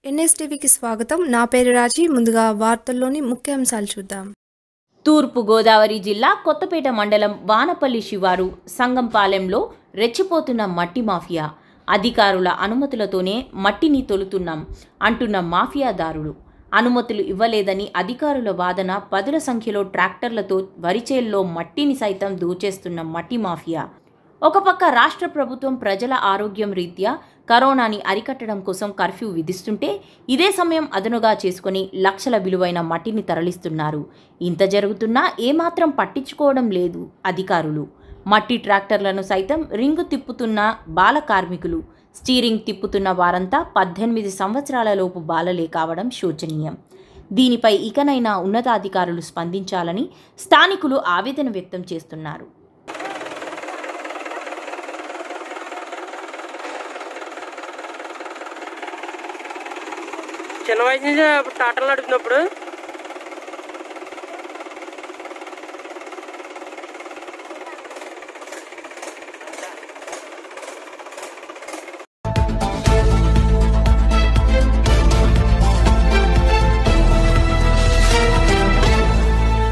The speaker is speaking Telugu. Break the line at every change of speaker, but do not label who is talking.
ఎన్ఎస్టీవీకి స్వాగతం నా పేరు రాజీ ముందుగా వార్తల్లోని ముఖ్యాంశాలు చూద్దాం
తూర్పు గోదావరి జిల్లా కొత్తపేట మండలం వానపల్లి శివారు సంగంపాలెంలో రెచ్చిపోతున్న మట్టి మాఫియా అధికారుల అనుమతులతోనే మట్టిని తొలుతున్నాం అంటున్న మాఫియాదారులు అనుమతులు ఇవ్వలేదని అధికారుల వాదన పదుల సంఖ్యలో ట్రాక్టర్లతో వరిచేల్లో మట్టిని సైతం దోచేస్తున్న మట్టి మాఫియా ఒక పక్క రాష్ట్ర ప్రభుత్వం ప్రజల ఆరోగ్యం రీత్యా కరోనాని అరికట్టడం కోసం కర్ఫ్యూ విధిస్తుంటే ఇదే సమయం అదనుగా చేసుకుని లక్షల విలువైన మట్టిని తరలిస్తున్నారు ఇంత జరుగుతున్నా ఏమాత్రం పట్టించుకోవడం లేదు అధికారులు మట్టి ట్రాక్టర్లను సైతం రింగు తిప్పుతున్న బాల కార్మికులు స్టీరింగ్ తిప్పుతున్న వారంతా పద్దెనిమిది సంవత్సరాల లోపు బాలలే కావడం శోచనీయం దీనిపై ఇకనైనా ఉన్నతాధికారులు స్పందించాలని స్థానికులు ఆవేదన వ్యక్తం చేస్తున్నారు
చిన్న వయసు నుంచి అప్పుడు టాటాలు నడుపుతున్నప్పుడు